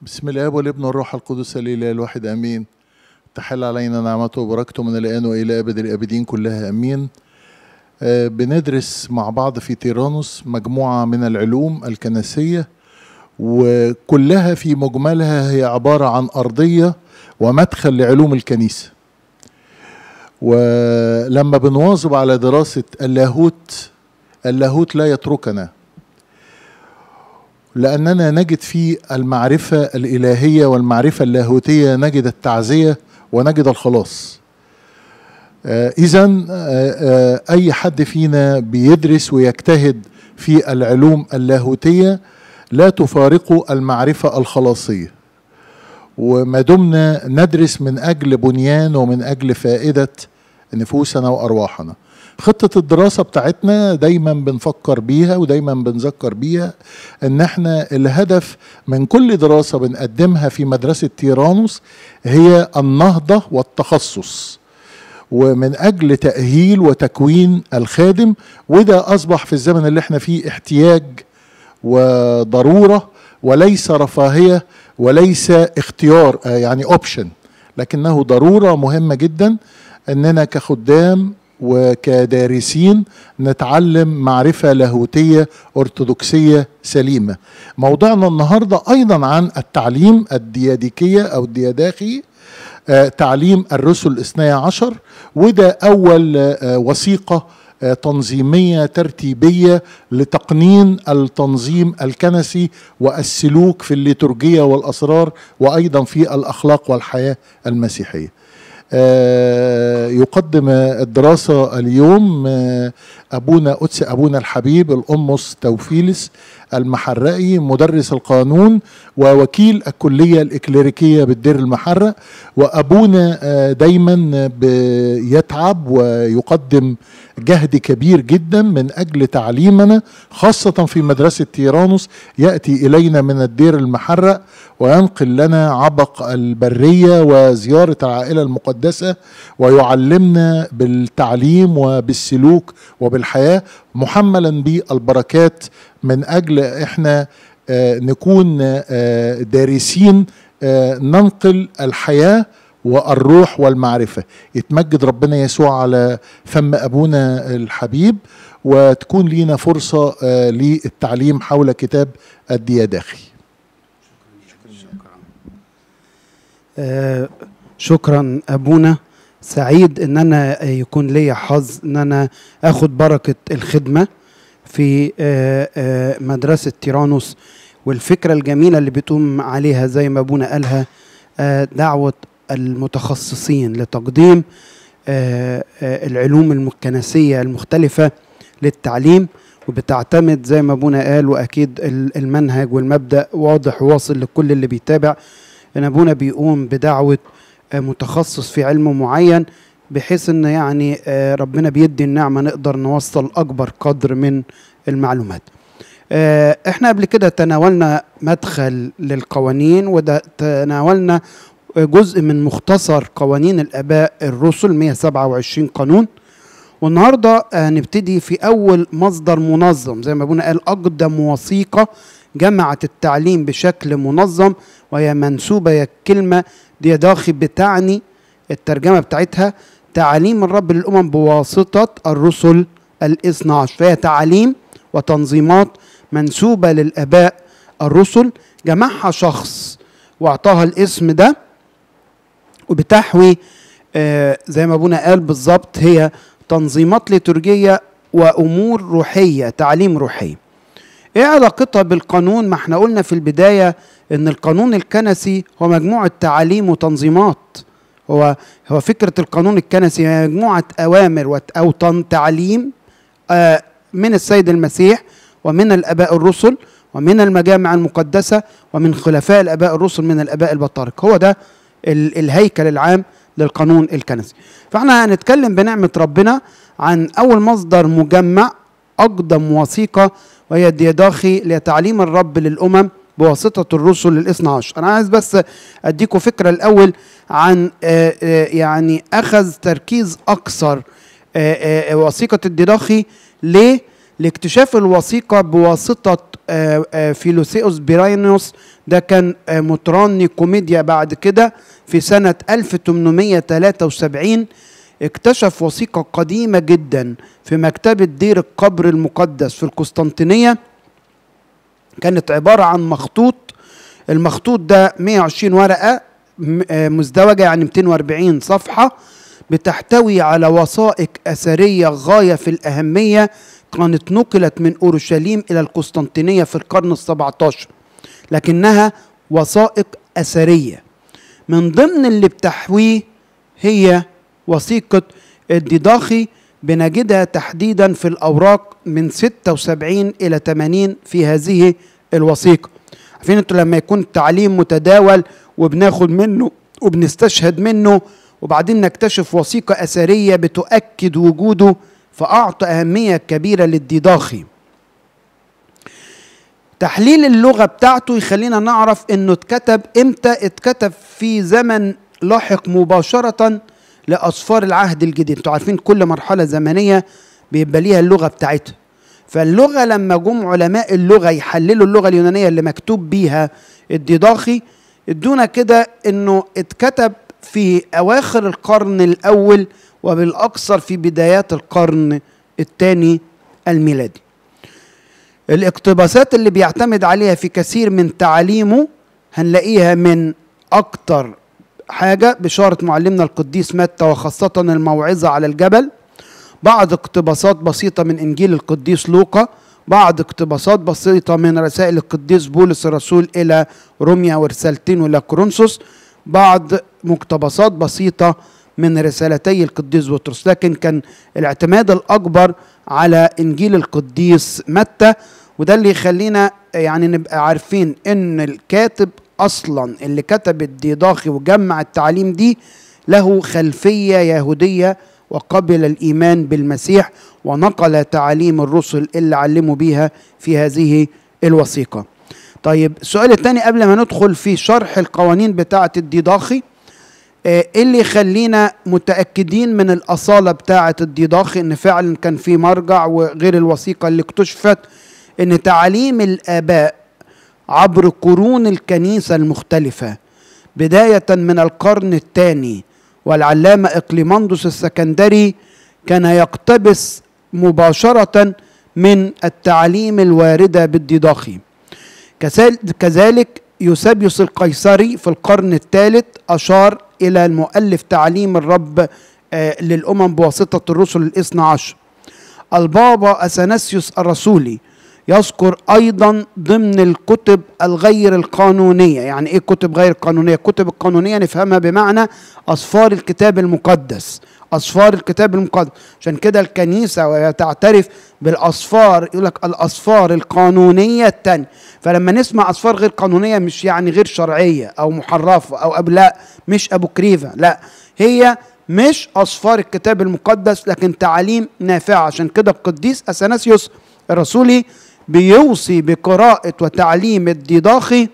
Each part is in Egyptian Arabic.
بسم الاب والابن والروح القدس الاله الواحد امين تحل علينا نعمته وبركته من الان والى ابد الابدين كلها امين آه، بندرس مع بعض في تيرانوس مجموعه من العلوم الكنسيه وكلها في مجملها هي عباره عن ارضيه ومدخل لعلوم الكنيسه ولما بنواظب على دراسه اللاهوت اللاهوت لا يتركنا لأننا نجد في المعرفة الإلهية والمعرفة اللاهوتية نجد التعزية ونجد الخلاص إذا أي حد فينا بيدرس ويجتهد في العلوم اللاهوتية لا تفارقه المعرفة الخلاصية وما دمنا ندرس من أجل بنيان ومن أجل فائدة نفوسنا وأرواحنا خطة الدراسة بتاعتنا دايما بنفكر بيها ودايما بنذكر بيها ان احنا الهدف من كل دراسة بنقدمها في مدرسة تيرانوس هي النهضة والتخصص ومن اجل تأهيل وتكوين الخادم وده اصبح في الزمن اللي احنا فيه احتياج وضرورة وليس رفاهية وليس اختيار يعني اوبشن لكنه ضرورة مهمة جدا اننا كخدام وكدارسين نتعلم معرفة لاهوتية أرثوذكسية سليمة موضوعنا النهاردة أيضا عن التعليم الدياديكية أو الدياداخي آه تعليم الرسل الاثني عشر وده أول آه وثيقة آه تنظيمية ترتيبية لتقنين التنظيم الكنسي والسلوك في الليتورجية والأسرار وأيضا في الأخلاق والحياة المسيحية يقدم الدراسة اليوم أبونا قدس أبونا الحبيب الأمس توفيلس المحرقي مدرس القانون ووكيل الكلية الإكليريكية بالدير المحرق وأبونا دايما يتعب ويقدم جهد كبير جدا من أجل تعليمنا خاصة في مدرسة تيرانوس يأتي إلينا من الدير المحرق وينقل لنا عبق البرية وزيارة العائلة المقدسة ويعلمنا بالتعليم وبالسلوك وبالحياة محملا بالبركات من أجل إحنا آه نكون آه دارسين آه ننقل الحياه والروح والمعرفة يتمجد ربنا يسوع على فم أبونا الحبيب وتكون لينا فرصة للتعليم حول كتاب الدياداخي آه شكرا أبونا سعيد ان انا يكون لي حظ ان انا اخد بركة الخدمة في آه آه مدرسة تيرانوس والفكرة الجميلة اللي بتقوم عليها زي ما ابونا قالها دعوة المتخصصين لتقديم العلوم الكنسية المختلفة للتعليم وبتعتمد زي ما ابونا قال واكيد المنهج والمبدا واضح وواصل لكل اللي بيتابع ان ابونا بيقوم بدعوه متخصص في علم معين بحيث ان يعني ربنا بيدي النعمه نقدر نوصل اكبر قدر من المعلومات. احنا قبل كده تناولنا مدخل للقوانين وده تناولنا جزء من مختصر قوانين الاباء الرسل 127 قانون والنهارده هنبتدي في اول مصدر منظم زي ما ابونا قال اقدم وثيقه جمعت التعليم بشكل منظم وهي منسوبه هي الكلمه ديداخي بتعني الترجمه بتاعتها تعاليم الرب للامم بواسطه الرسل الاثنى عشر فهي تعاليم وتنظيمات منسوبه للاباء الرسل جمعها شخص واعطاها الاسم ده وبتحوي آه زي ما ابونا قال بالظبط هي تنظيمات ليتورجيه وامور روحيه تعليم روحي ايه علاقتها بالقانون ما احنا قلنا في البدايه ان القانون الكنسي هو مجموعه تعاليم وتنظيمات هو هو فكره القانون الكنسي هي مجموعه اوامر او تعليم آه من السيد المسيح ومن الاباء الرسل ومن المجامع المقدسه ومن خلفاء الاباء الرسل من الاباء البطارك هو ده الهيكل العام للقانون الكنسي فاحنا هنتكلم بنعمة ربنا عن أول مصدر مجمع أقدم وثيقة وهي الديداخي لتعليم الرب للأمم بواسطة الرسل الاثنى عشر أنا عايز بس أديكم فكرة الأول عن يعني أخذ تركيز أكثر وثيقة الديداخي ليه؟ لاكتشاف الوثيقة بواسطة آه، آه، فيلوسيوس بيراينوس ده كان آه، مطران نيكوميديا بعد كده في سنة 1873 اكتشف وثيقة قديمة جدا في مكتبة دير القبر المقدس في القسطنطينية كانت عبارة عن مخطوط المخطوط ده 120 ورقة م- آه، مزدوجة يعني 240 صفحة بتحتوي على وثائق أثرية غاية في الأهمية كانت نقلت من أورشليم إلى القسطنطينية في القرن السبعة عشر لكنها وثائق أثرية من ضمن اللي بتحويه هي وثيقة الديداخي بنجدها تحديدا في الأوراق من 76 إلى 80 في هذه الوثيقة عارفين انتوا لما يكون التعليم متداول وبناخد منه وبنستشهد منه وبعدين نكتشف وثيقة أثرية بتؤكد وجوده فأعطى أهمية كبيرة للديداخي تحليل اللغة بتاعته يخلينا نعرف انه اتكتب امتى اتكتب في زمن لاحق مباشرة لأصفار العهد الجديد انتوا عارفين كل مرحلة زمنية بيبقى ليها اللغة بتاعتها فاللغة لما جم علماء اللغة يحللوا اللغة اليونانية اللي مكتوب بيها الديداخي ادونا كده انه اتكتب في اواخر القرن الاول وبالاكثر في بدايات القرن الثاني الميلادي الاقتباسات اللي بيعتمد عليها في كثير من تعاليمه هنلاقيها من اكتر حاجة بشارة معلمنا القديس متى وخاصة الموعظة على الجبل بعض اقتباسات بسيطة من إنجيل القديس لوقا بعض اقتباسات بسيطة من رسائل القديس بولس الرسول إلى روميا ورسالتين إلى كورنثوس بعض مقتبسات بسيطة من رسالتي القديس بطرس لكن كان الاعتماد الأكبر على إنجيل القديس متى وده اللي يخلينا يعني نبقى عارفين إن الكاتب أصلا اللي كتب الديداخي وجمع التعليم دي له خلفية يهودية وقبل الإيمان بالمسيح ونقل تعاليم الرسل اللي علموا بيها في هذه الوثيقة طيب السؤال الثاني قبل ما ندخل في شرح القوانين بتاعة الديداخي آه، ايه اللي يخلينا متاكدين من الاصاله بتاعه الديداخي ان فعلا كان في مرجع وغير الوثيقه اللي اكتشفت ان تعاليم الاباء عبر قرون الكنيسه المختلفه بدايه من القرن الثاني والعلامه اقليمندس السكندري كان يقتبس مباشره من التعاليم الوارده بالديداخي كذل- كذلك يوسابيوس القيصري في القرن الثالث أشار إلى المؤلف تعليم الرب آه، للأمم بواسطة الرسل الاثنى عشر البابا أثناسيوس الرسولي يذكر أيضا ضمن الكتب الغير القانونية يعني إيه كتب غير قانونية الكتب القانونية نفهمها بمعنى أصفار الكتاب المقدس أصفار الكتاب المقدس عشان كده الكنيسة وهي تعترف بالأصفار يقول لك الأصفار القانونية التانية فلما نسمع أصفار غير قانونية مش يعني غير شرعية أو محرفة أو أب لا مش أبو كريفة لا هي مش أصفار الكتاب المقدس لكن تعاليم نافعة عشان كده القديس أثناسيوس الرسولي بيوصي بقراءة وتعليم الديداخي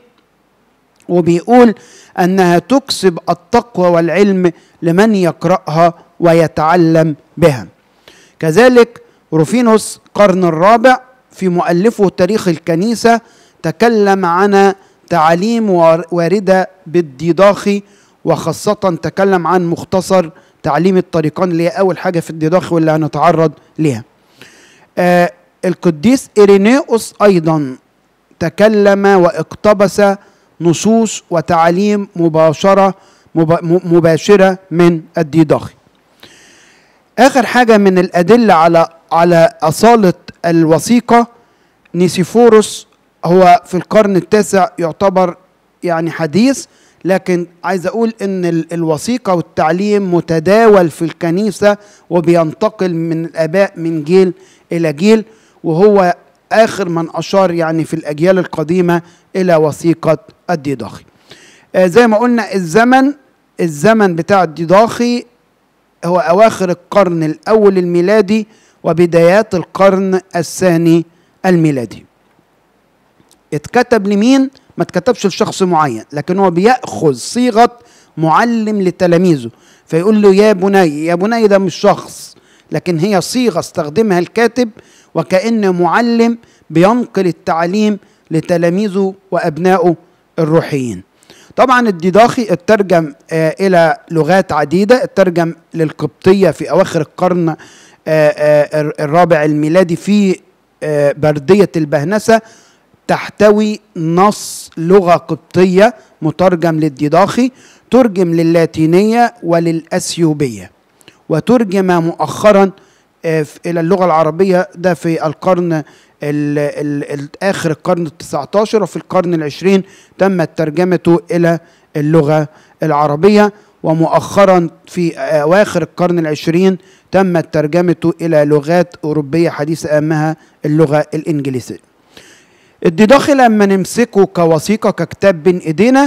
وبيقول انها تكسب التقوى والعلم لمن يقراها ويتعلم بها كذلك روفينوس قرن الرابع في مؤلفه تاريخ الكنيسه تكلم عن تعاليم وار- وارده بالديداخي وخاصه تكلم عن مختصر تعليم الطريقان اللي هي اول حاجه في الديداخي واللي هنتعرض ليها آه القديس إيرينيوس أيضا تكلم واقتبس نصوص وتعاليم مباشرة مب- م- مباشرة من الديداخي آخر حاجة من الأدلة على على أصالة الوثيقة نيسيفوروس هو في القرن التاسع يعتبر يعني حديث لكن عايز أقول إن ال- الوثيقة والتعليم متداول في الكنيسة وبينتقل من الآباء من جيل إلى جيل وهو آخر من أشار يعني في الأجيال القديمة إلى وثيقة الديداخي آه زي ما قلنا الزمن الزمن بتاع الديداخي هو أواخر القرن الأول الميلادي وبدايات القرن الثاني الميلادي اتكتب لمين ما اتكتبش لشخص معين لكن هو بيأخذ صيغة معلم لتلاميذه فيقول له يا بني يا بني ده مش شخص لكن هي صيغة استخدمها الكاتب وكأن معلم بينقل التعليم لتلاميذه وأبنائه الروحيين طبعا الديداخي اترجم آه إلى لغات عديدة اترجم للقبطية في أواخر القرن آه آه الرابع الميلادي في آه بردية البهنسة تحتوي نص لغة قبطية مترجم للديداخي ترجم للاتينية وللأثيوبية وترجم مؤخرا آه، ف- إلى اللغة العربية ده في القرن ال ال ال آخر القرن التسعة عشر وفي القرن العشرين تمت ترجمته إلى اللغة العربية ومؤخرا في أواخر القرن العشرين تمت ترجمته إلى لغات أوروبية حديثة أهمها اللغة الإنجليزية الديداخي لما نمسكه كوثيقة ككتاب بين إيدينا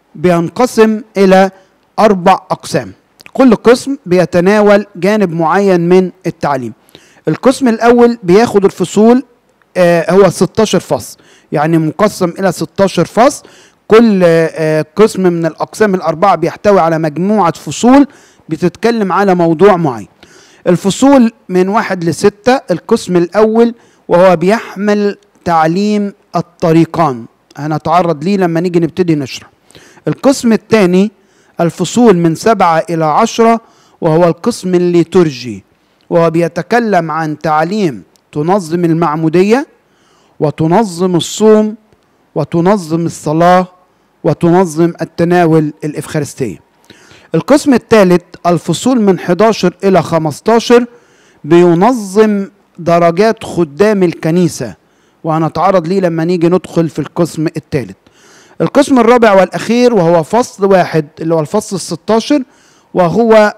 بينقسم إلى أربع أقسام كل قسم بيتناول جانب معين من التعليم القسم الأول بياخد الفصول آه هو 16 فصل يعني مقسم إلى 16 فصل كل آه قسم من الأقسام الأربعة بيحتوي على مجموعة فصول بتتكلم على موضوع معين الفصول من واحد لستة القسم الأول وهو بيحمل تعليم الطريقان هنتعرض ليه لما نيجي نبتدي نشرح القسم الثاني الفصول من سبعة إلى عشرة وهو القسم الليتورجي وهو بيتكلم عن تعليم تنظم المعمودية وتنظم الصوم وتنظم الصلاة وتنظم التناول الإفخارستية القسم الثالث الفصول من 11 إلى 15 بينظم درجات خدام الكنيسة وهنتعرض ليه لما نيجي ندخل في القسم الثالث القسم الرابع والأخير وهو فصل واحد اللي هو الفصل الستاشر وهو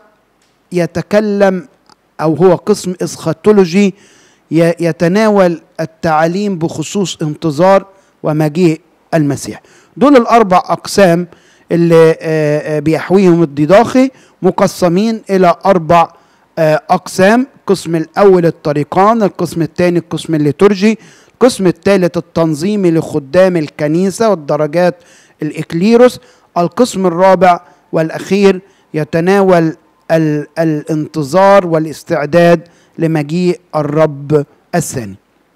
يتكلم أو هو قسم إسخاتولوجي ي- يتناول التعليم بخصوص انتظار ومجيء المسيح دول الأربع أقسام اللي آه، آه، بيحويهم الديداخي مقسمين إلى أربع آه، أقسام القسم الأول الطريقان القسم الثاني القسم الليتورجي القسم الثالث التنظيمي لخدام الكنيسة والدرجات الإكليروس القسم الرابع والأخير يتناول ال- الانتظار والاستعداد لمجيء الرب الثاني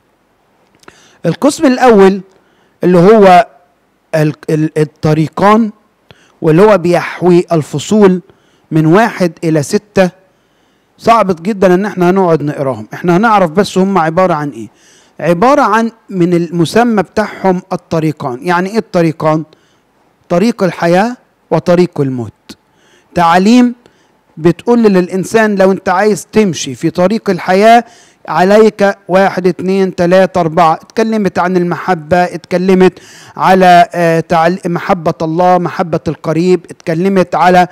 القسم الأول اللي هو ال- ال- الطريقان واللي هو بيحوي الفصول من واحد إلى ستة صعب جدا ان احنا هنقعد نقراهم احنا هنعرف بس هم عبارة عن ايه عبارة عن من المسمى بتاعهم الطريقان يعني ايه الطريقان طريق الحياة وطريق الموت تعليم بتقول للإنسان لو أنت عايز تمشي في طريق الحياة عليك واحد اتنين تلاتة أربعة اتكلمت عن المحبة اتكلمت على آه، تعل- محبة الله محبة القريب اتكلمت على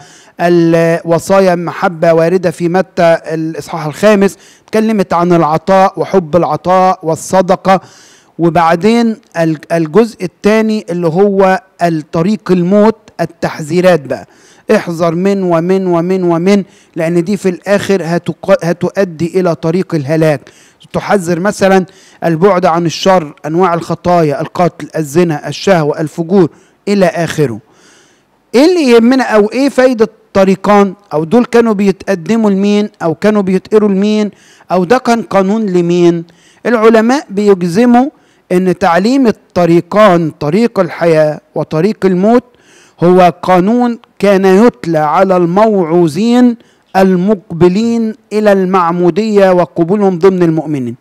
الوصايا محبة واردة في متى الإصحاح الخامس اتكلمت عن العطاء وحب العطاء والصدقة وبعدين ال- الجزء الثاني اللي هو الطريق الموت التحذيرات بقى احذر من ومن ومن ومن لان دي في الاخر هتق- هتؤدي الى طريق الهلاك تحذر مثلا البعد عن الشر انواع الخطايا القتل الزنا الشهوه الفجور الى اخره ايه اللي يهمنا او ايه فايده طريقان او دول كانوا بيتقدموا لمين او كانوا بيتقروا لمين او ده كان قانون لمين العلماء بيجزموا ان تعليم الطريقان طريق الحياه وطريق الموت هو قانون كان يتلى على الموعوظين المقبلين الى المعموديه وقبولهم ضمن المؤمنين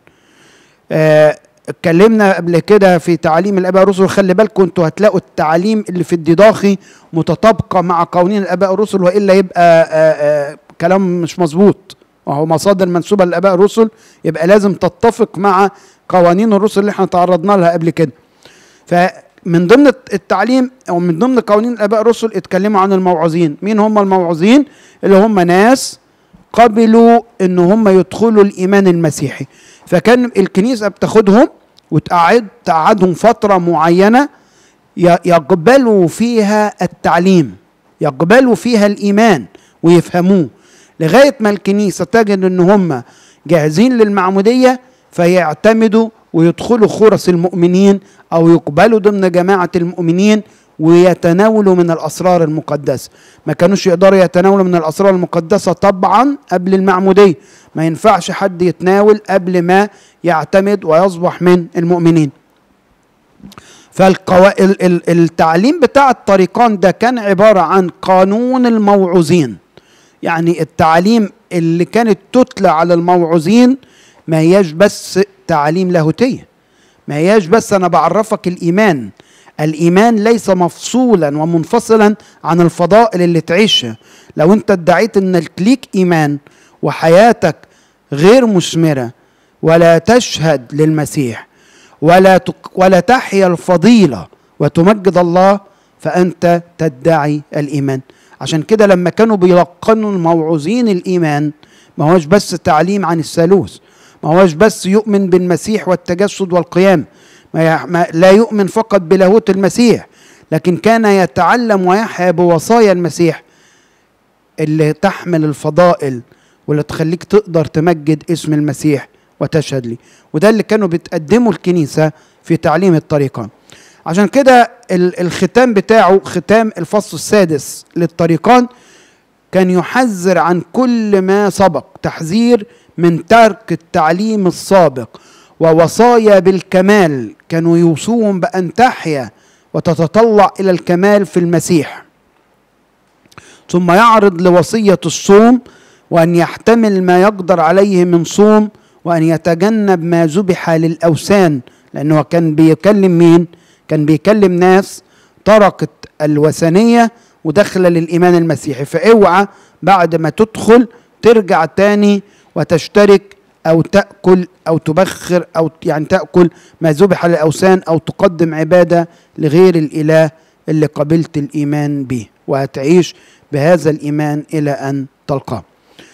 آه، اتكلمنا قبل كده في تعاليم الاباء الرسل خلي بالكم انتوا هتلاقوا التعاليم اللي في الديداخي متطابقه مع قوانين الاباء الرسل والا يبقى آآ آآ كلام مش مظبوط وهو مصادر منسوبه للاباء الرسل يبقى لازم تتفق مع قوانين الرسل اللي احنا تعرضنا لها قبل كده فمن ضمن التعليم او من ضمن قوانين الاباء الرسل اتكلموا عن الموعظين مين هم الموعظين اللي هم ناس قبلوا ان هم يدخلوا الايمان المسيحي فكان الكنيسه بتاخدهم وتقعد تقعدهم فتره معينه ي- يقبلوا فيها التعليم يقبلوا فيها الايمان ويفهموه لغايه ما الكنيسه تجد ان هم جاهزين للمعموديه فيعتمدوا ويدخلوا خرس المؤمنين او يقبلوا ضمن جماعه المؤمنين ويتناولوا من الاسرار المقدسه ما كانوش يقدروا يتناولوا من الاسرار المقدسه طبعا قبل المعموديه ما ينفعش حد يتناول قبل ما يعتمد ويصبح من المؤمنين فالتعليم بتاع الطريقان ده كان عبارة عن قانون الموعوظين يعني التعليم اللي كانت تتلى على الموعوظين ما هياش بس تعليم لاهوتية ما هياش بس أنا بعرفك الإيمان الإيمان ليس مفصولا ومنفصلا عن الفضائل اللي تعيشها لو أنت ادعيت أنك ليك إيمان وحياتك غير مثمرة ولا تشهد للمسيح ولا تك ولا تحيا الفضيلة وتمجد الله فأنت تدعي الإيمان عشان كده لما كانوا بيلقنوا الموعوظين الإيمان ما هوش بس تعليم عن الثالوث ما هوش بس يؤمن بالمسيح والتجسد والقيام ما, ما لا يؤمن فقط بلاهوت المسيح لكن كان يتعلم ويحيا بوصايا المسيح اللي تحمل الفضائل واللي تخليك تقدر تمجد اسم المسيح وتشهد لي وده اللي كانوا بتقدموا الكنيسة في تعليم الطريقان عشان كده الختام بتاعه ختام الفصل السادس للطريقان كان يحذر عن كل ما سبق تحذير من ترك التعليم السابق ووصايا بالكمال كانوا يوصوهم بأن تحيا وتتطلع إلى الكمال في المسيح ثم يعرض لوصية الصوم وأن يحتمل ما يقدر عليه من صوم وأن يتجنب ما ذبح للأوثان لأنه كان بيكلم مين؟ كان بيكلم ناس تركت الوثنية ودخل للإيمان المسيحي فاوعى بعد ما تدخل ترجع تاني وتشترك أو تأكل أو تبخر أو يعني تأكل ما ذبح للأوثان أو تقدم عبادة لغير الإله اللي قبلت الإيمان به وهتعيش بهذا الإيمان إلى أن تلقاه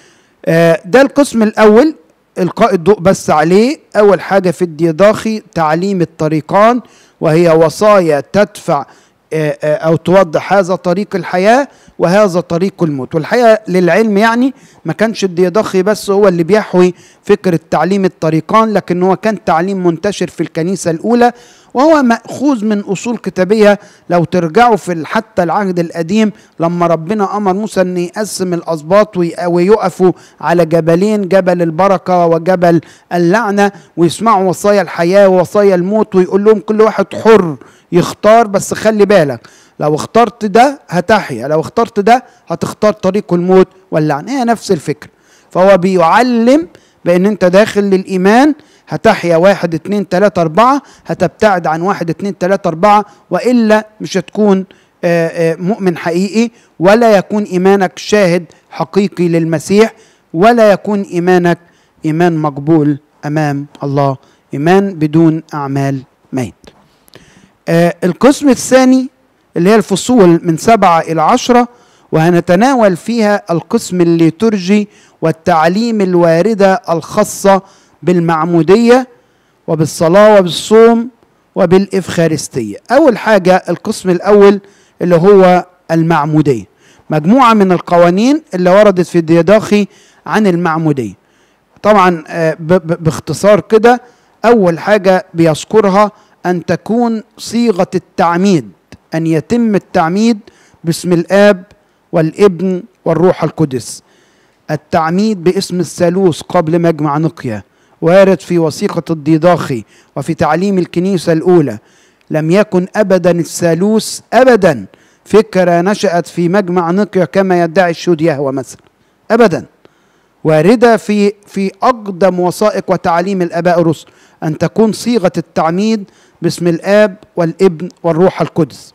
ده القسم الأول إلقاء الضوء بس عليه أول حاجة في الديضاخي تعليم الطريقان وهي وصايا تدفع أو توضح هذا طريق الحياة وهذا طريق الموت والحقيقة للعلم يعني ما كانش الديضاخي بس هو اللي بيحوي فكرة تعليم الطريقان لكن هو كان تعليم منتشر في الكنيسة الأولى وهو مأخوذ من أصول كتابية لو ترجعوا في حتى العهد القديم لما ربنا أمر موسى أن يقسم الأسباط ويقفوا على جبلين جبل البركة وجبل اللعنة ويسمعوا وصايا الحياة ووصايا الموت ويقول لهم كل واحد حر يختار بس خلي بالك لو اخترت ده هتحيا لو اخترت ده هتختار طريق الموت واللعنة هي نفس الفكرة فهو بيعلم بأن أنت داخل للإيمان هتحيا واحد اتنين تلاتة أربعة هتبتعد عن واحد اتنين تلاتة أربعة وإلا مش هتكون آآ آآ مؤمن حقيقي ولا يكون إيمانك شاهد حقيقي للمسيح ولا يكون إيمانك إيمان مقبول أمام الله إيمان بدون أعمال ميت القسم الثاني اللي هي الفصول من سبعة إلى عشرة وهنتناول فيها القسم الليتورجي والتعليم الواردة الخاصة بالمعمودية وبالصلاة وبالصوم وبالإفخارستية أول حاجة القسم الأول اللي هو المعمودية مجموعة من القوانين اللي وردت في الديداخي عن المعمودية طبعا باختصار كده أول حاجة بيذكرها أن تكون صيغة التعميد أن يتم التعميد باسم الآب والابن والروح القدس التعميد باسم الثالوث قبل مجمع نقيا وارد في وثيقة الديداخي وفي تعليم الكنيسة الأولى لم يكن أبدا الثالوث أبدا فكرة نشأت في مجمع نقيا كما يدعي الشهود يهوى مثلا أبدا واردة في في أقدم وثائق وتعليم الآباء الرسل أن تكون صيغة التعميد باسم الآب والابن والروح القدس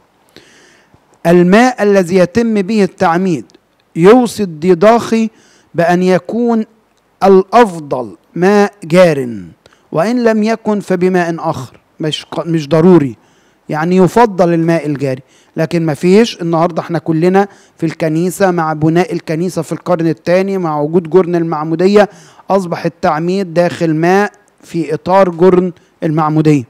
الماء الذي يتم به التعميد يوصي الديداخي بأن يكون الأفضل ماء جار وإن لم يكن فبماء آخر مش مش ضروري يعني يفضل الماء الجاري لكن ما فيش النهارده احنا كلنا في الكنيسه مع بناء الكنيسه في القرن الثاني مع وجود جرن المعموديه اصبح التعميد داخل ماء في اطار جرن المعموديه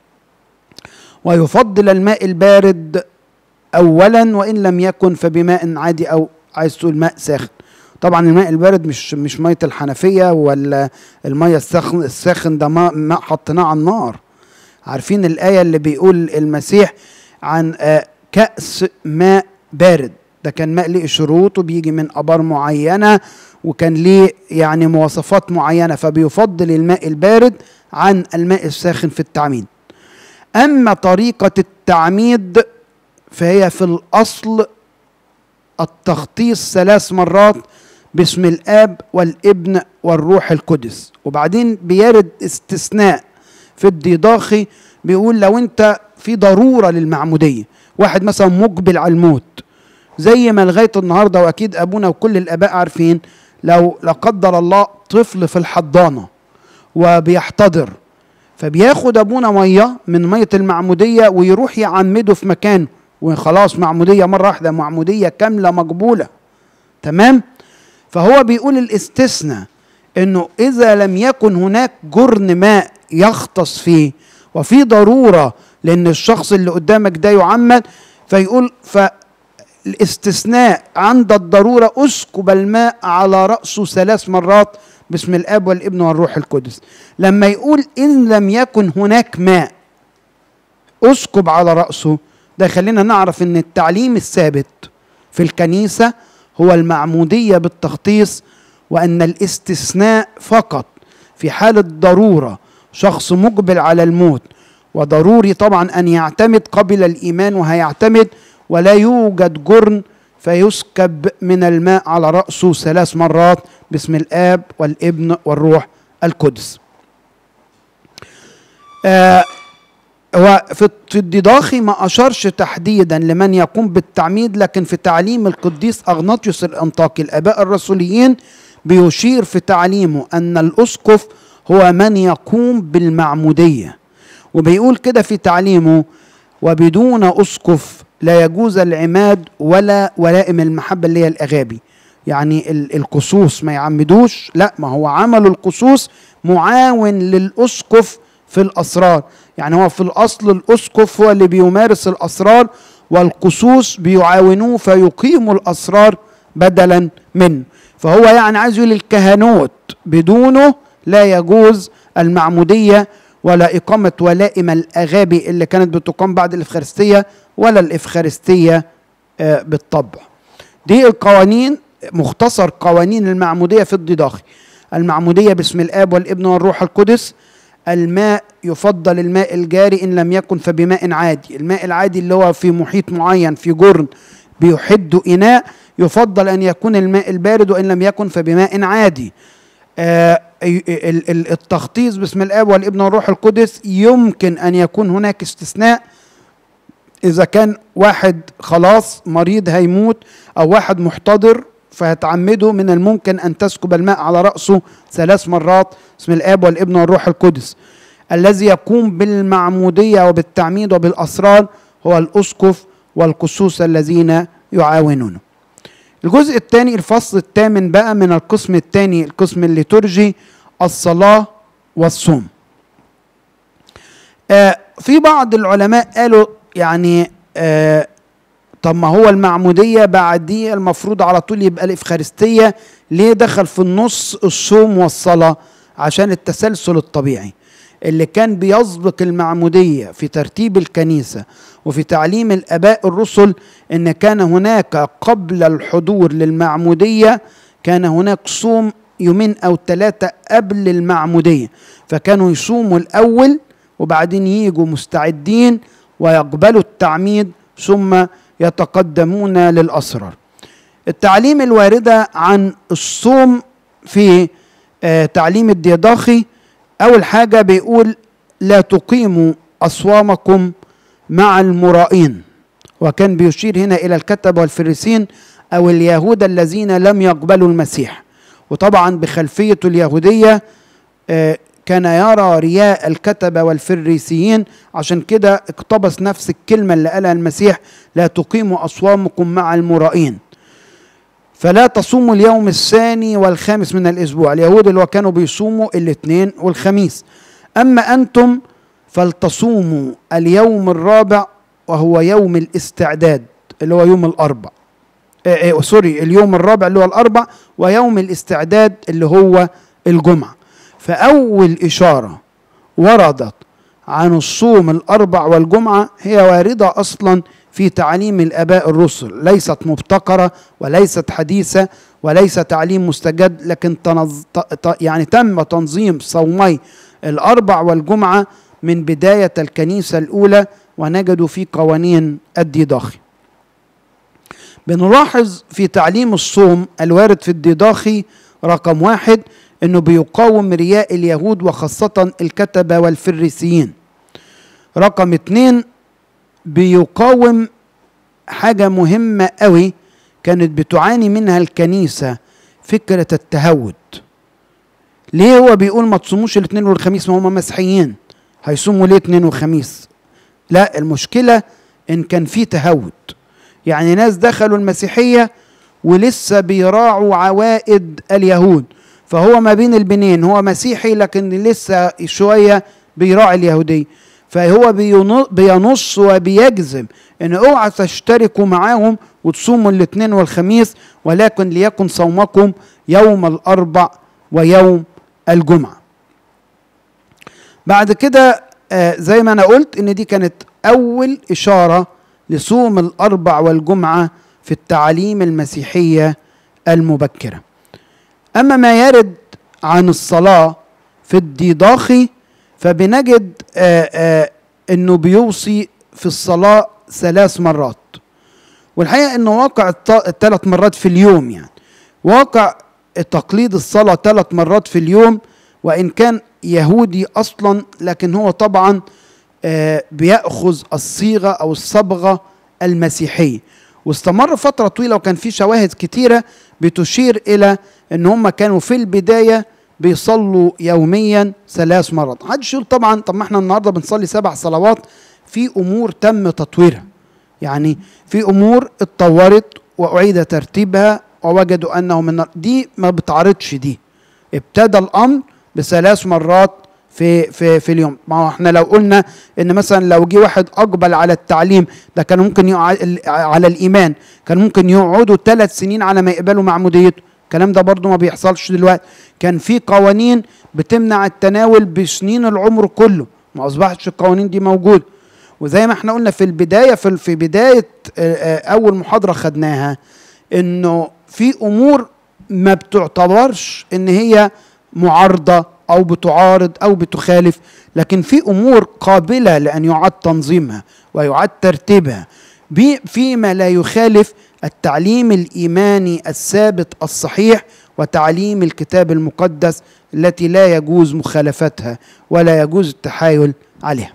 ويفضل الماء البارد اولا وان لم يكن فبماء عادي او عايز تقول ماء ساخن طبعا الماء البارد مش مش ميه الحنفيه ولا الميه الساخن الساخن ده ماء, ماء حطيناه على النار عارفين الايه اللي بيقول المسيح عن كأس ماء بارد ده كان ماء ليه شروط وبيجي من ابار معينه وكان ليه يعني مواصفات معينه فبيفضل الماء البارد عن الماء الساخن في التعميد اما طريقه التعميد فهي في الاصل التخطيص ثلاث مرات باسم الاب والابن والروح القدس وبعدين بيرد استثناء في الديضاخي بيقول لو انت في ضروره للمعموديه واحد مثلا مقبل على الموت زي ما لغايه النهارده واكيد ابونا وكل الاباء عارفين لو لا قدر الله طفل في الحضانه وبيحتضر فبياخد ابونا ميه من ميه المعموديه ويروح يعمده في مكانه وخلاص معموديه مره واحده معموديه كامله مقبوله تمام فهو بيقول الاستثناء انه اذا لم يكن هناك جرن ماء يغطس فيه وفي ضروره لان الشخص اللي قدامك ده يعمد فيقول فالاستثناء عند الضروره اسكب الماء على راسه ثلاث مرات باسم الاب والابن والروح القدس لما يقول ان لم يكن هناك ماء اسكب على راسه ده خلينا نعرف ان التعليم الثابت في الكنيسه هو المعموديه بالتخطيص وان الاستثناء فقط في حاله ضروره شخص مقبل على الموت وضروري طبعا ان يعتمد قبل الايمان وهيعتمد ولا يوجد جرن فيسكب من الماء على راسه ثلاث مرات باسم الاب والابن والروح القدس آه هو في في الديداخي ما اشارش تحديدا لمن يقوم بالتعميد لكن في تعليم القديس اغناطيوس الانطاكي الاباء الرسوليين بيشير في تعليمه ان الاسقف هو من يقوم بالمعموديه وبيقول كده في تعليمه وبدون اسقف لا يجوز العماد ولا ولائم المحبه اللي هي الاغابي يعني ال- القصوص ما يعمدوش لا ما هو عمل القصوص معاون للاسقف في الاسرار يعني هو في الاصل الاسقف هو اللي بيمارس الاسرار والقصوص بيعاونوه فيقيموا الاسرار بدلا منه فهو يعني عايز يقول الكهنوت بدونه لا يجوز المعموديه ولا اقامه ولائم الاغابي اللي كانت بتقام بعد الافخارستيه ولا الافخارستيه آه، بالطبع دي القوانين مختصر قوانين المعموديه في الديداخي المعموديه باسم الاب والابن والروح القدس الماء يفضل الماء الجاري ان لم يكن فبماء عادي الماء العادي اللي هو في محيط معين في جرن بيحد اناء يفضل ان يكون الماء البارد وان لم يكن فبماء عادي آه ال- ال- التخطيص باسم الاب والابن والروح القدس يمكن ان يكون هناك استثناء اذا كان واحد خلاص مريض هيموت او واحد محتضر فهتعمده من الممكن ان تسكب الماء على راسه ثلاث مرات باسم الاب والابن والروح القدس الذي يقوم بالمعموديه وبالتعميد وبالاسرار هو الاسقف والقسوس الذين يعاونونه الجزء الثاني الفصل الثامن بقى من القسم الثاني القسم الليتورجي الصلاه والصوم آه في بعض العلماء قالوا يعني آه طب ما هو المعموديه بعديه المفروض على طول يبقى الافخارستيه ليه دخل في النص الصوم والصلاه عشان التسلسل الطبيعي اللي كان بيسبق المعموديه في ترتيب الكنيسه وفي تعليم الاباء الرسل ان كان هناك قبل الحضور للمعموديه كان هناك صوم يومين او ثلاثه قبل المعموديه فكانوا يصوموا الاول وبعدين يجوا مستعدين ويقبلوا التعميد ثم يتقدمون للاسرار التعليم الوارده عن الصوم في آه، تعليم الديداخي اول حاجه بيقول لا تقيموا اصوامكم مع المرائين وكان بيشير هنا الى الكتب والفريسين او اليهود الذين لم يقبلوا المسيح وطبعا بخلفيته اليهوديه آه، كان يرى رياء الكتبه والفريسيين عشان كده اقتبس نفس الكلمه اللي قالها المسيح لا تقيموا اصوامكم مع المرائين فلا تصوموا اليوم الثاني والخامس من الاسبوع اليهود اللي هو كانوا بيصوموا الاثنين والخميس اما انتم فلتصوموا اليوم الرابع وهو يوم الاستعداد اللي هو يوم الاربع آه آه سوري اليوم الرابع اللي هو الاربع ويوم الاستعداد اللي هو الجمعه فاول اشاره وردت عن الصوم الاربع والجمعه هي وارده اصلا في تعليم الآباء الرسل ليست مبتكرة وليست حديثة وليس تعليم مستجد لكن تنظ... ت... ت... يعني تم تنظيم صومي الأربع والجمعة من بداية الكنيسة الأولى ونجدوا في قوانين الديداخي بنلاحظ في تعليم الصوم الوارد في الديداخي رقم واحد انه بيقاوم رياء اليهود وخاصة الكتبة والفريسيين رقم اتنين بيقاوم حاجة مهمة قوي كانت بتعاني منها الكنيسة فكرة التهود ليه هو بيقول ما تصوموش الاثنين والخميس ما هم مسيحيين هيصوموا ليه اثنين وخميس لا المشكلة ان كان في تهود يعني ناس دخلوا المسيحية ولسه بيراعوا عوائد اليهود فهو ما بين البنين هو مسيحي لكن لسه شوية بيراعي اليهودية فهو بينص وبيجزم ان اوعى تشتركوا معاهم وتصوموا الاثنين والخميس ولكن ليكن صومكم يوم الاربع ويوم الجمعه بعد كده آه زي ما انا قلت ان دي كانت اول اشاره لصوم الاربع والجمعه في التعاليم المسيحيه المبكره اما ما يرد عن الصلاه في الديداخي فبنجد آآ آآ انه بيوصي في الصلاه ثلاث مرات والحقيقه انه واقع الثلاث مرات في اليوم يعني واقع تقليد الصلاه ثلاث مرات في اليوم وان كان يهودي اصلا لكن هو طبعا بياخذ الصيغه او الصبغه المسيحيه واستمر فتره طويله وكان في شواهد كتيره بتشير الى ان هم كانوا في البدايه بيصلوا يوميا ثلاث مرات محدش يقول طبعا طب ما احنا النهارده بنصلي سبع صلوات في امور تم تطويرها يعني في امور اتطورت واعيد ترتيبها ووجدوا انه من دي ما بتعرضش دي ابتدى الامر بثلاث مرات في في في اليوم ما هو احنا لو قلنا ان مثلا لو جه واحد اقبل على التعليم ده كان ممكن يقعد على الايمان كان ممكن يقعدوا ثلاث سنين على ما يقبلوا معموديته الكلام ده برضو ما بيحصلش دلوقتي كان في قوانين بتمنع التناول بسنين العمر كله ما اصبحتش القوانين دي موجوده وزي ما احنا قلنا في البدايه في في بدايه اول محاضره خدناها انه في امور ما بتعتبرش ان هي معارضه او بتعارض او بتخالف لكن في امور قابله لان يعاد تنظيمها ويعاد ترتيبها فيما لا يخالف التعليم الايماني الثابت الصحيح وتعليم الكتاب المقدس التي لا يجوز مخالفتها ولا يجوز التحايل عليها.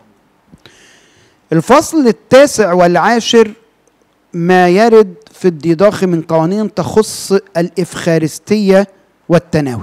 الفصل التاسع والعاشر ما يرد في الديداخ من قوانين تخص الافخارستيه والتناول.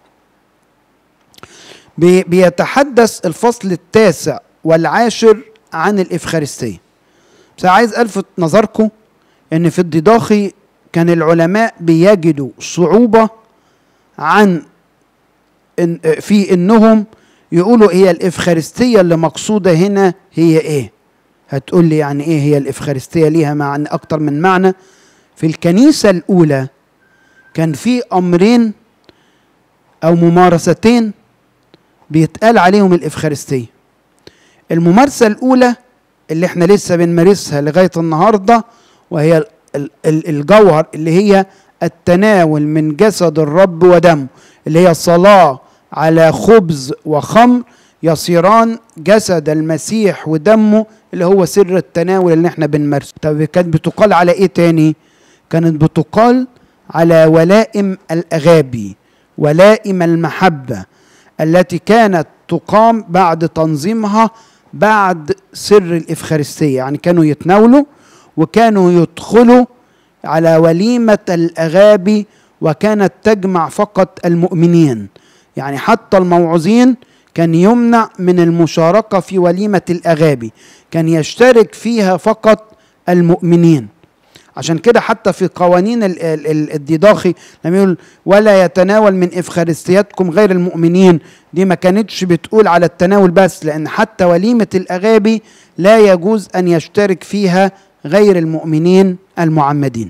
بيتحدث الفصل التاسع والعاشر عن الافخارستيه. بس عايز الفت نظركم ان في الديداخي كان العلماء بيجدوا صعوبة عن إن في انهم يقولوا هي الافخارستية اللي مقصودة هنا هي ايه هتقول لي يعني ايه هي الافخارستية ليها معنى اكتر من معنى في الكنيسة الاولى كان في امرين او ممارستين بيتقال عليهم الافخارستية الممارسة الاولى اللي احنا لسه بنمارسها لغاية النهارده وهي الجوهر اللي هي التناول من جسد الرب ودمه اللي هي الصلاة على خبز وخمر يصيران جسد المسيح ودمه اللي هو سر التناول اللي احنا بنمارسه طب كانت بتقال على ايه تاني كانت بتقال على ولائم الاغابي ولائم المحبة التي كانت تقام بعد تنظيمها بعد سر الإفخارستية يعني كانوا يتناولوا وكانوا يدخلوا على وليمة الأغابي وكانت تجمع فقط المؤمنين يعني حتى الموعظين كان يمنع من المشاركة في وليمة الأغابي كان يشترك فيها فقط المؤمنين عشان كده حتى في قوانين الديداخي لما يقول ولا يتناول من افخارستياتكم غير المؤمنين دي ما كانتش بتقول على التناول بس لان حتى وليمه الاغابي لا يجوز ان يشترك فيها غير المؤمنين المعمدين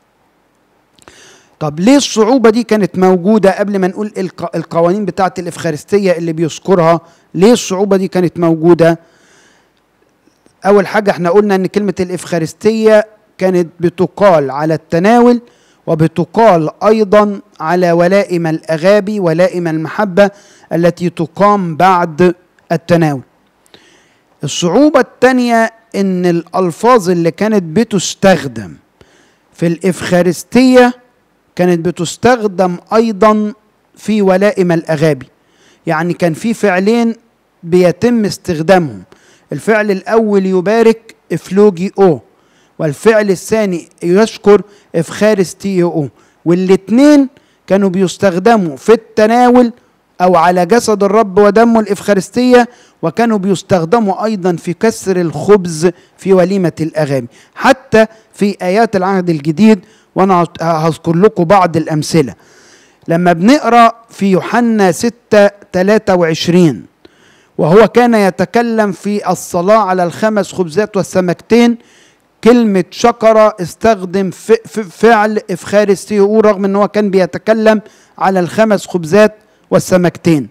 طب ليه الصعوبة دي كانت موجودة قبل ما نقول القوانين بتاعة الإفخارستية اللي بيذكرها ليه الصعوبة دي كانت موجودة اول حاجه احنا قلنا ان كلمه الافخارستيه كانت بتقال على التناول وبتقال ايضا على ولائم الاغابي ولائم المحبه التي تقام بعد التناول الصعوبه الثانيه ان الالفاظ اللي كانت بتستخدم في الافخارستيه كانت بتستخدم ايضا في ولائم الاغابي يعني كان في فعلين بيتم استخدامهم الفعل الاول يبارك افلوجي او والفعل الثاني يشكر افخارستي او والاثنين كانوا بيستخدموا في التناول او على جسد الرب ودمه الافخارستيه وكانوا بيستخدموا ايضا في كسر الخبز في وليمه الاغاني حتى في ايات العهد الجديد وانا هذكر لكم بعض الامثله لما بنقرا في يوحنا 6 23 وهو كان يتكلم في الصلاه على الخمس خبزات والسمكتين كلمة شكر استخدم فعل إفخارستيو رغم أنه كان بيتكلم على الخمس خبزات والسمكتين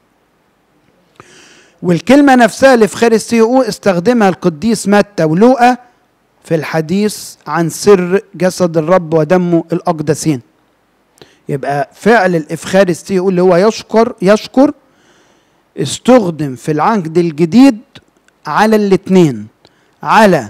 والكلمة نفسها الإفخارستيو استخدمها القديس متى ولوقا في الحديث عن سر جسد الرب ودمه الأقدسين يبقى فعل الإفخارستيو اللي هو يشكر يشكر استخدم في العهد الجديد على الاثنين على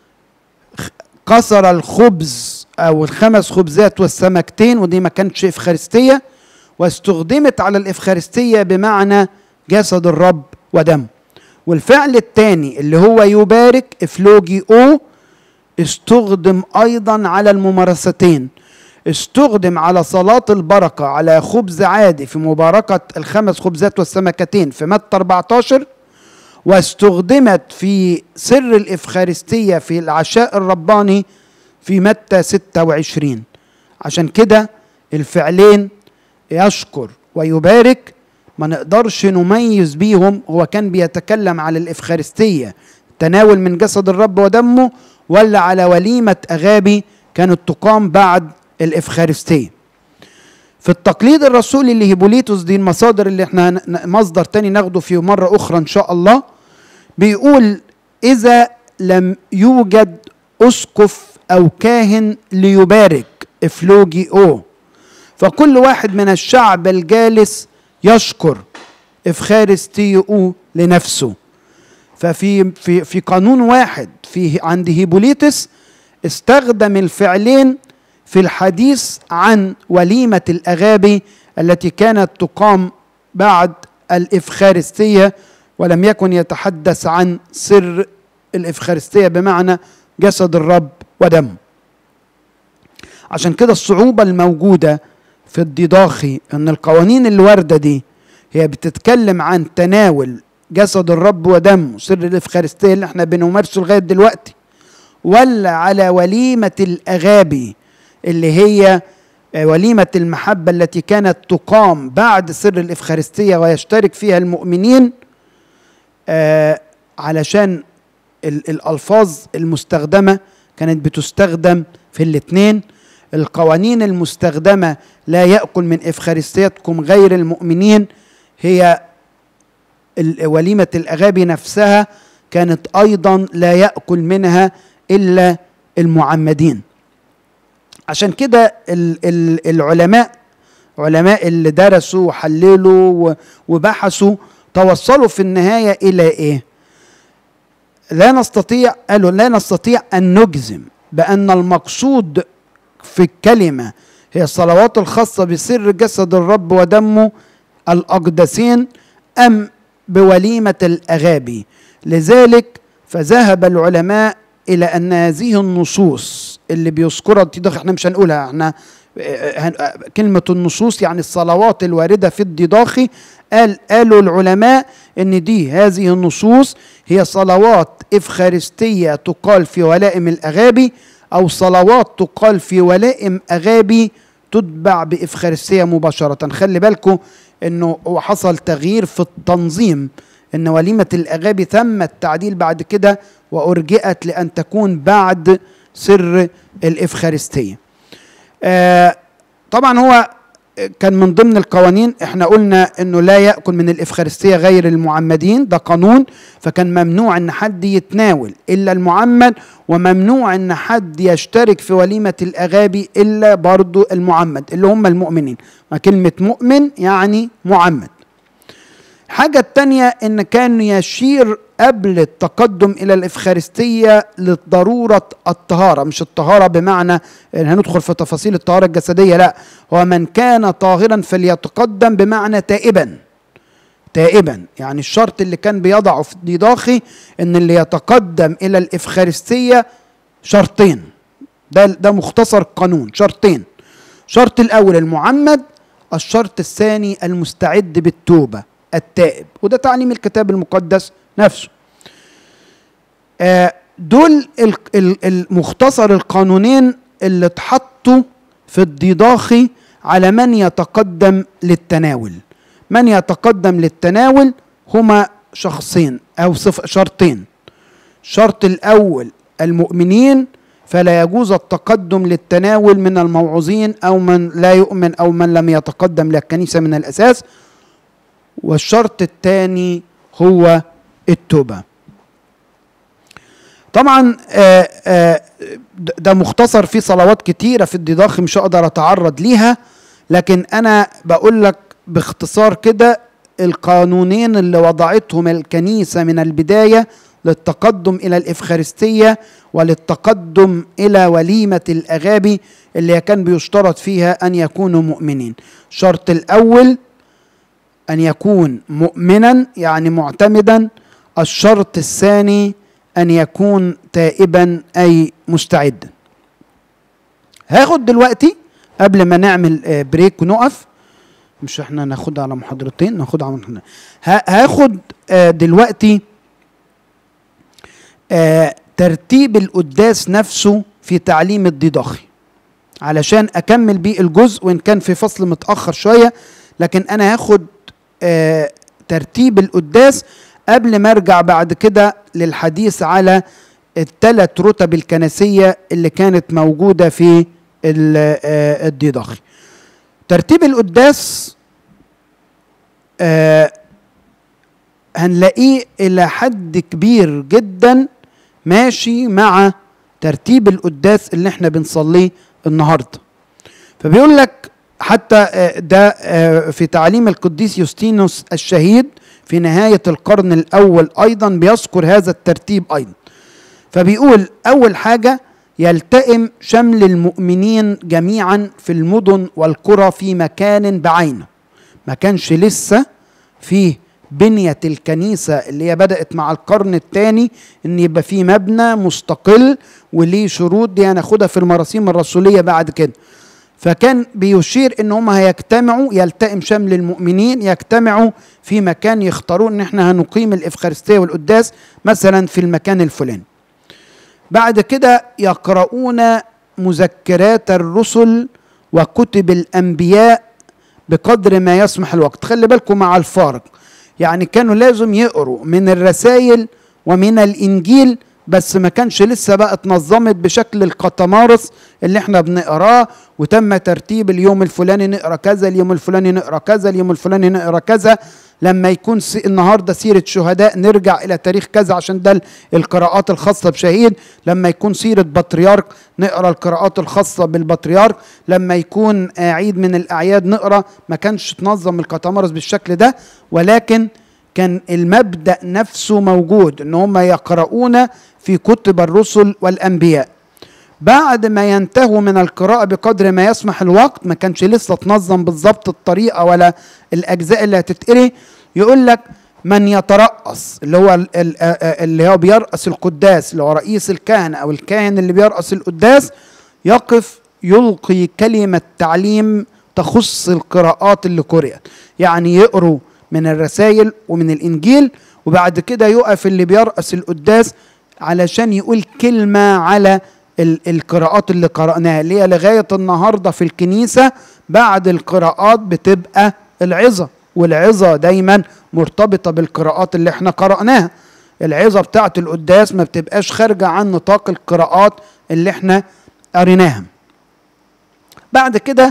كسر الخبز او الخمس خبزات والسمكتين ودي ما كانتش افخارستيه واستخدمت على الافخارستيه بمعنى جسد الرب ودم والفعل الثاني اللي هو يبارك افلوجي او استخدم ايضا على الممارستين استخدم على صلاة البركة على خبز عادي في مباركة الخمس خبزات والسمكتين في متى 14 واستخدمت في سر الإفخارستية في العشاء الرباني في متى 26 عشان كده الفعلين يشكر ويبارك ما نقدرش نميز بيهم هو كان بيتكلم على الإفخارستية تناول من جسد الرب ودمه ولا على وليمة أغابي كانت تقام بعد الإفخارستية في التقليد الرسولي لهيبوليتوس دي المصادر اللي احنا مصدر تاني ناخده في مرة أخرى إن شاء الله بيقول إذا لم يوجد أسقف أو كاهن ليبارك إفلوجي أو فكل واحد من الشعب الجالس يشكر إفخارستيو لنفسه ففي في في قانون واحد في عند هيبوليتس استخدم الفعلين في الحديث عن وليمة الأغابي التي كانت تقام بعد الإفخارستية ولم يكن يتحدث عن سر الإفخارستية بمعنى جسد الرب ودمه عشان كده الصعوبة الموجودة في الديداخي أن القوانين الواردة دي هي بتتكلم عن تناول جسد الرب ودمه سر الإفخارستية اللي احنا بنمارسه لغاية دلوقتي ولا على وليمة الأغابي اللي هي وليمة المحبة التي كانت تقام بعد سر الإفخارستية ويشترك فيها المؤمنين آه علشان الألفاظ المستخدمة كانت بتستخدم في الاثنين القوانين المستخدمة لا يأكل من إفخارستيتكم غير المؤمنين هي وليمة الأغابي نفسها كانت أيضا لا يأكل منها إلا المعمدين عشان كده العلماء علماء اللي درسوا وحللوا وبحثوا توصلوا في النهاية إلى إيه؟ لا نستطيع قالوا لا نستطيع أن نجزم بأن المقصود في الكلمة هي الصلوات الخاصة بسر جسد الرب ودمه الأقدسين أم بوليمة الأغابي لذلك فذهب العلماء إلى أن هذه النصوص اللي بيذكرها الديداخ احنا مش هنقولها احنا كلمة النصوص يعني الصلوات الواردة في الديداخي قال قالوا العلماء ان دي هذه النصوص هي صلوات افخارستية تقال في ولائم الاغابي او صلوات تقال في ولائم اغابي تتبع بافخارستية مباشرة خلي بالكم انه حصل تغيير في التنظيم ان وليمة الاغابي تم التعديل بعد كده وارجئت لان تكون بعد سر الافخارستيه. آه طبعا هو كان من ضمن القوانين احنا قلنا انه لا ياكل من الافخارستيه غير المعمدين ده قانون فكان ممنوع ان حد يتناول الا المعمد وممنوع ان حد يشترك في وليمه الاغابي الا برضو المعمد اللي هم المؤمنين ما كلمه مؤمن يعني معمد الحاجة التانية إن كان يشير قبل التقدم إلى الإفخارستية لضرورة الطهارة مش الطهارة بمعنى إن هندخل في تفاصيل الطهارة الجسدية لا هو من كان طاهرا فليتقدم بمعنى تائبا تائبا يعني الشرط اللي كان بيضعه في ديداخي إن اللي يتقدم إلى الإفخارستية شرطين ده ده مختصر قانون شرطين الشرط الأول المعمد الشرط الثاني المستعد بالتوبة التائب وده تعليم الكتاب المقدس نفسه آه دول ال- ال- المختصر القانونين اللي اتحطوا في الديداخي على من يتقدم للتناول من يتقدم للتناول هما شخصين او صف شرطين الشرط الاول المؤمنين فلا يجوز التقدم للتناول من الموعوظين او من لا يؤمن او من لم يتقدم للكنيسه من الاساس والشرط الثاني هو التوبه طبعا آه، آه، د- ده مختصر فيه صلوات كتيره في الديداخ مش هقدر اتعرض ليها لكن انا بقول لك باختصار كده القانونين اللي وضعتهم الكنيسه من البدايه للتقدم الى الافخارستيه وللتقدم الى وليمه الاغابي اللي كان بيشترط فيها ان يكونوا مؤمنين الشرط الاول أن يكون مؤمنا يعني معتمدا الشرط الثاني أن يكون تائبا أي مستعدا هاخد دلوقتي قبل ما نعمل آه، بريك ونقف مش احنا ناخدها على محاضرتين ناخدها على محاضرتين ها- هاخد آه، دلوقتي آه، ترتيب القداس نفسه في تعليم الديداخي علشان اكمل بيه الجزء وان كان في فصل متاخر شويه لكن انا هاخد آه ترتيب القداس قبل ما ارجع بعد كده للحديث على الثلاث رتب الكنسيه اللي كانت موجوده في ال- آه، الديداخي ترتيب القداس آه هنلاقيه الى حد كبير جدا ماشي مع ترتيب القداس اللي احنا بنصليه النهارده فبيقول لك حتى آه، ده آه، في تعليم القديس يوستينوس الشهيد في نهاية القرن الأول أيضا بيذكر هذا الترتيب أيضا فبيقول أول حاجة يلتئم شمل المؤمنين جميعا في المدن والقرى في مكان بعينه ما كانش لسه فيه بنية الكنيسة اللي هي بدأت مع القرن الثاني ان يبقى فيه مبنى مستقل وليه شروط دي هناخدها في المراسيم الرسولية بعد كده فكان بيشير ان هم هيجتمعوا يلتئم شمل المؤمنين يجتمعوا في مكان يختارون ان احنا هنقيم الافخارستيه والقداس مثلا في المكان الفلاني بعد كده يقرؤون مذكرات الرسل وكتب الانبياء بقدر ما يسمح الوقت خلي بالكم مع الفارق يعني كانوا لازم يقروا من الرسائل ومن الانجيل بس ما كانش لسه بقى اتنظمت بشكل القطمارس اللي احنا بنقراه وتم ترتيب اليوم الفلاني نقرا كذا اليوم الفلاني نقرا كذا اليوم الفلاني نقرا كذا لما يكون سي النهارده سيره شهداء نرجع الى تاريخ كذا عشان ده ال- القراءات الخاصه بشهيد لما يكون سيره بطريرك نقرا القراءات الخاصه بالبطريرك لما يكون آه، عيد من الاعياد نقرا ما كانش تنظم القطمارس بالشكل ده ولكن كان المبدا نفسه موجود ان هم يقرؤون في كتب الرسل والانبياء بعد ما ينتهوا من القراءة بقدر ما يسمح الوقت ما كانش لسه تنظم بالظبط الطريقة ولا الأجزاء اللي هتتقري يقول لك من يترأس اللي هو ال- ال- آه، آه، اللي هو بيرأس القداس اللي هو رئيس الكهنة أو الكاهن اللي بيرأس القداس يقف يلقي كلمة تعليم تخص القراءات اللي قرأت يعني يقروا من الرسائل ومن الإنجيل وبعد كده يقف اللي بيرأس القداس علشان يقول كلمة على ال- القراءات اللي قرأناها اللي هي لغاية النهاردة في الكنيسة بعد القراءات بتبقى العظة والعظة دايما مرتبطة بالقراءات اللي احنا قرأناها العظة بتاعت القداس ما بتبقاش خارجة عن نطاق القراءات اللي احنا قريناها بعد كده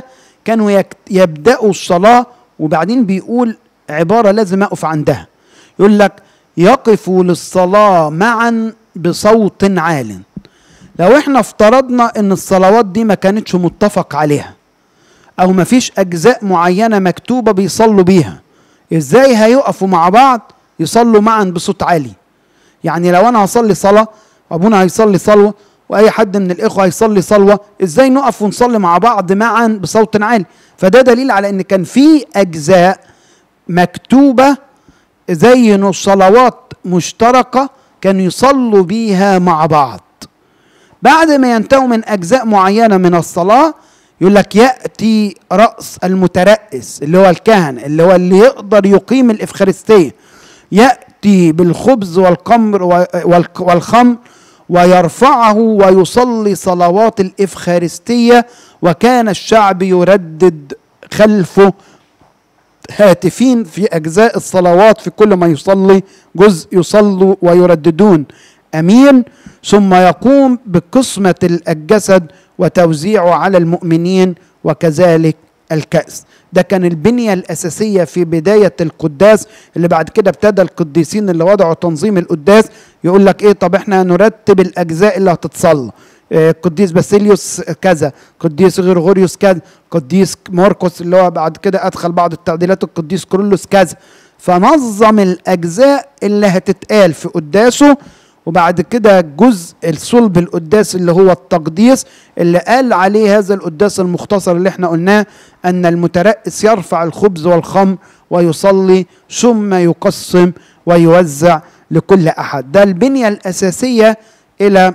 كانوا يك- يبدأوا الصلاة وبعدين بيقول عبارة لازم أقف عندها يقول لك يقفوا للصلاة معا بصوت عال لو احنا افترضنا ان الصلوات دي ما كانتش متفق عليها او ما فيش اجزاء معينة مكتوبة بيصلوا بيها ازاي هيقفوا مع بعض يصلوا معا بصوت عالي يعني لو انا هصلي صلاة وابونا هيصلي صلوة واي حد من الاخوة هيصلي صلوة ازاي نقف ونصلي مع بعض معا بصوت عالي فده دليل على ان كان في اجزاء مكتوبة زي إنه صلوات مشتركة كانوا يصلوا بيها مع بعض بعد ما ينتهوا من أجزاء معينة من الصلاة يقول لك يأتي رأس المترأس اللي هو الكهنة اللي هو اللي يقدر يقيم الإفخارستية يأتي بالخبز والقمر و- والك- والخمر ويرفعه ويصلي صلوات الإفخارستية وكان الشعب يردد خلفه هاتفين في أجزاء الصلوات في كل ما يصلي جزء يصلوا ويرددون أمين ثم يقوم بقسمة الجسد وتوزيعه على المؤمنين وكذلك الكأس ده كان البنية الأساسية في بداية القداس اللي بعد كده ابتدى القديسين اللي وضعوا تنظيم القداس يقول لك ايه طب احنا نرتب الأجزاء اللي هتتصلى آه، قديس باسيليوس كذا قديس غرغوريوس كذا قديس ماركوس اللي هو بعد كده ادخل بعض التعديلات القديس كورولوس كذا فنظم الاجزاء اللي هتتقال في قداسه وبعد كده جزء الصلب القداس اللي هو التقديس اللي قال عليه هذا القداس المختصر اللي احنا قلناه ان المترأس يرفع الخبز والخمر ويصلي ثم يقسم ويوزع لكل احد ده البنيه الاساسيه الى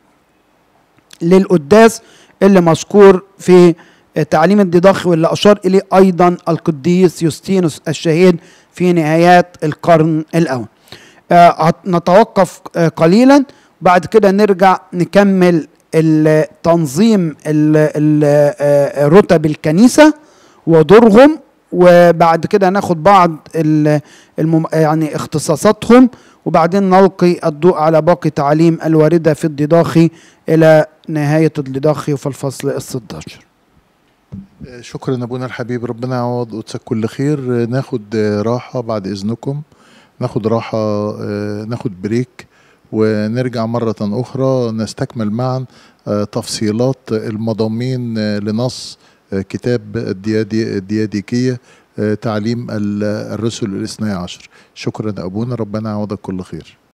للقداس اللي مذكور في تعليم الديداخ واللي اشار اليه ايضا القديس يوستينوس الشهيد في نهايات القرن الاول. آه، هت- نتوقف آه، قليلا بعد كده نرجع نكمل ال- تنظيم ال- ال- آه، رتب الكنيسه ودورهم وبعد كده ناخد بعض ال- المم... يعني اختصاصاتهم وبعدين نلقي الضوء على باقي تعليم الواردة في الديداخي إلى نهاية الديداخي في الفصل الستاشر شكرا ابونا الحبيب ربنا يعوض قدسك كل خير ناخد راحة بعد اذنكم ناخد راحة آه، ناخد بريك ونرجع مرة أخرى نستكمل معا آه، تفصيلات المضامين آه، لنص آه، كتاب الديادي الدياديكية آه، تعليم ال- الرسل الاثني عشر شكرا أبونا ربنا يعوضك كل خير